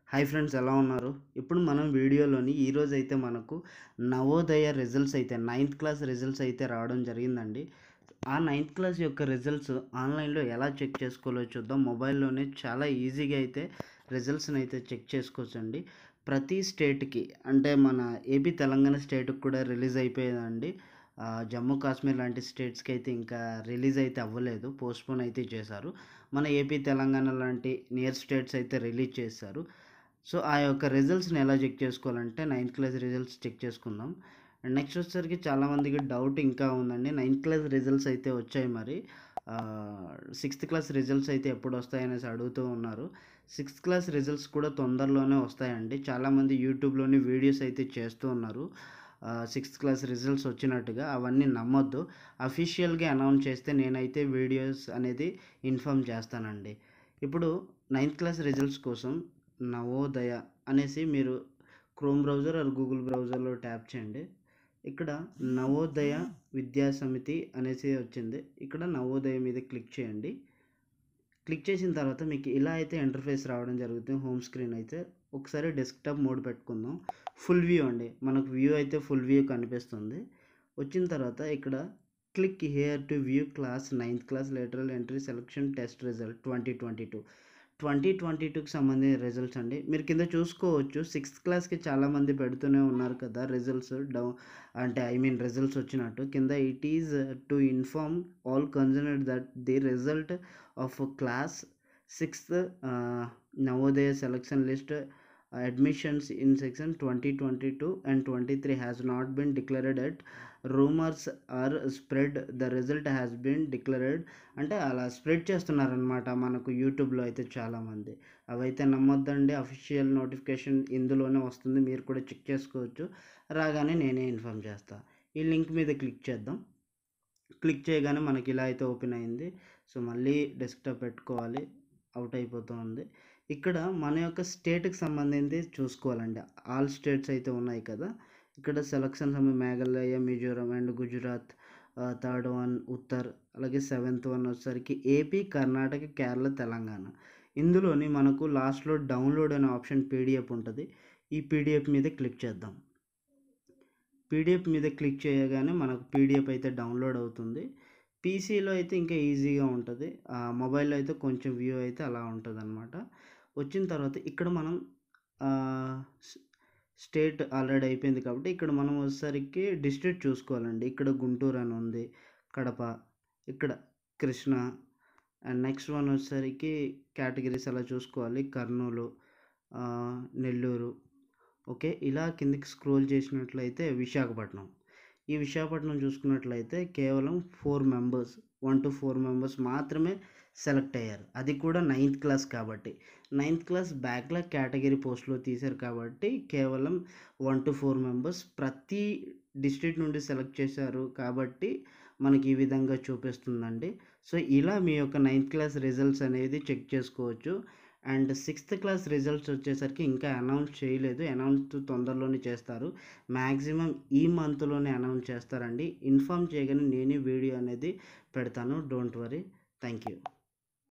hi friends ఎలా ఉన్నారు ఇప్పుడు మనం వీడియోలోని ఈరోజు అయితే మనకు నవోదయ రిజల్ట్స్ అయితే నైన్త్ క్లాస్ రిజల్ట్స్ అయితే రావడం జరిగిందండి ఆ నైన్త్ క్లాస్ యొక్క రిజల్ట్స్ ఆన్లైన్లో ఎలా చెక్ చేసుకోవాలో చూద్దాం మొబైల్లోనే చాలా ఈజీగా అయితే రిజల్ట్స్ని అయితే చెక్ చేసుకోవచ్చండి ప్రతి స్టేట్కి అంటే మన ఏపీ తెలంగాణ స్టేట్కి కూడా రిలీజ్ అయిపోయిందండి ఆ, జమ్మూ కాశ్మీర్ లాంటి స్టేట్స్కి అయితే ఇంకా రిలీజ్ అయితే అవ్వలేదు పోస్ట్పోన్ అయితే చేశారు మన ఏపీ తెలంగాణ లాంటి నియర్ స్టేట్స్ అయితే రిలీజ్ చేశారు సో ఆ యొక్క రిజల్ట్స్ని ఎలా చెక్ చేసుకోవాలంటే నైన్త్ క్లాస్ రిజల్ట్స్ చెక్ చేసుకుందాం అండ్ నెక్స్ట్ వచ్చేసరికి చాలామందికి డౌట్ ఇంకా ఉందండి నైన్త్ క్లాస్ రిజల్ట్స్ అయితే వచ్చాయి మరి సిక్స్త్ క్లాస్ రిజల్ట్స్ అయితే ఎప్పుడు వస్తాయనేసి అడుగుతూ ఉన్నారు సిక్స్త్ క్లాస్ రిజల్ట్స్ కూడా తొందరలోనే వస్తాయండి చాలామంది యూట్యూబ్లోని వీడియోస్ అయితే చేస్తూ ఉన్నారు సిక్స్త్ క్లాస్ రిజల్ట్స్ వచ్చినట్టుగా అవన్నీ నమ్మొద్దు అఫీషియల్గా అనౌన్స్ చేస్తే నేనైతే వీడియోస్ అనేది ఇన్ఫామ్ చేస్తానండి ఇప్పుడు నైన్త్ క్లాస్ రిజల్ట్స్ కోసం నవోదయ అనేసి మీరు క్రోమ్ బ్రౌజర్ ఆర్ గూగుల్ బ్రౌజర్లో ట్యాప్ చేయండి ఇక్కడ నవోదయ విద్యా సమితి అనేసి వచ్చింది ఇక్కడ నవోదయ మీద క్లిక్ చేయండి క్లిక్ చేసిన తర్వాత మీకు ఇలా అయితే ఇంటర్ఫేస్ రావడం జరుగుతుంది హోమ్ స్క్రీన్ అయితే ఒకసారి డెస్క్టాప్ మోడ్ పెట్టుకుందాం ఫుల్ వ్యూ అండి మనకు వ్యూ అయితే ఫుల్ వ్యూ కనిపిస్తుంది వచ్చిన తర్వాత ఇక్కడ click here to view class ninth class lateral entry selection test result twenty twenty two twenty twenty టూకి సంబంధించిన రిజల్ట్స్ అండి మీరు కింద చూసుకోవచ్చు సిక్స్త్ క్లాస్కి చాలామంది పెడుతూనే ఉన్నారు కదా రిజల్ట్స్ డౌన్ అంటే ఐ మీన్ రిజల్ట్స్ వచ్చినట్టు కింద it is to inform all concerned that the result of class sixth Navodaya selection list admissions in section 2022 and 23 has not been declared at rumours are spread the result has been declared అంటే అలా spread చేస్తున్నారనమాట మనకు యూట్యూబ్లో అయితే చాలామంది అవైతే నమ్మొద్దండి official notification ఇందులోనే వస్తుంది మీరు కూడా చెక్ చేసుకోవచ్చు రాగానే నేనే ఇన్ఫామ్ చేస్తా ఈ లింక్ మీద క్లిక్ చేద్దాం క్లిక్ చేయగానే మనకి ఇలా అయితే ఓపెన్ అయింది సో మళ్ళీ డెస్క్టాప్ పెట్టుకోవాలి అవుట్ అయిపోతుంది ఇక్కడ మన యొక్క స్టేట్కి సంబంధించి చూసుకోవాలండి ఆల్ స్టేట్స్ అయితే ఉన్నాయి కదా ఇక్కడ సెలక్షన్ సమయం Meghalaya Mizoram and Gujarat third one Uttar అలాగే సెవెంత్ వన్ వచ్చేసరికి ఏపీ కర్ణాటక కేరళ తెలంగాణ ఇందులోని మనకు లాస్ట్లో డౌన్లోడ్ అనే ఆప్షన్ పీడిఎఫ్ ఉంటుంది ఈ పీడిఎఫ్ మీద క్లిక్ చేద్దాం పీడిఎఫ్ మీద క్లిక్ చేయగానే మనకు పీడిఎఫ్ అయితే డౌన్లోడ్ అవుతుంది పీసీలో అయితే ఇంకా ఈజీగా ఉంటుంది మొబైల్లో అయితే కొంచెం వ్యూ అయితే అలా ఉంటుంది అనమాట వచ్చిన తర్వాత ఇక్కడ మనం స్టేట్ ఆల్రెడీ అయిపోయింది కాబట్టి ఇక్కడ మనం వచ్చేసరికి డిస్ట్రిక్ట్ చూసుకోవాలండి ఇక్కడ గుంటూరు అని ఉంది కడప ఇక్కడ కృష్ణ అండ్ నెక్స్ట్ వన్ వచ్చేసరికి కేటగిరీస్ అలా చూసుకోవాలి కర్నూలు నెల్లూరు ఓకే ఇలా కిందికి స్క్రోల్ చేసినట్లయితే విశాఖపట్నం ఈ విశాఖపట్నం చూసుకున్నట్లయితే కేవలం four members one to four members మాత్రమే సెలెక్ట్ అయ్యారు అది కూడా నైన్త్ క్లాస్ కాబట్టి నైన్త్ క్లాస్ బ్యాక్లాగ్ కేటగిరీ పోస్ట్లో తీశారు కాబట్టి కేవలం వన్ టు ఫోర్ మెంబర్స్ ప్రతి డిస్ట్రిక్ట్ నుండి సెలెక్ట్ చేశారు కాబట్టి మనకి ఈ విధంగా చూపిస్తుందండి సో ఇలా మీ యొక్క నైన్త్ క్లాస్ రిజల్ట్స్ అనేది చెక్ చేసుకోవచ్చు అండ్ సిక్స్త్ క్లాస్ రిజల్ట్స్ వచ్చేసరికి ఇంకా అనౌన్స్ చేయలేదు అనౌన్స్ తొందరలోనే చేస్తారు మ్యాక్సిమం ఈ మంత్లోనే అనౌన్స్ చేస్తారండి ఇన్ఫామ్ చేయగానే నేనే వీడియో అనేది పెడతాను డోంట్ వరీ థ్యాంక్ యూ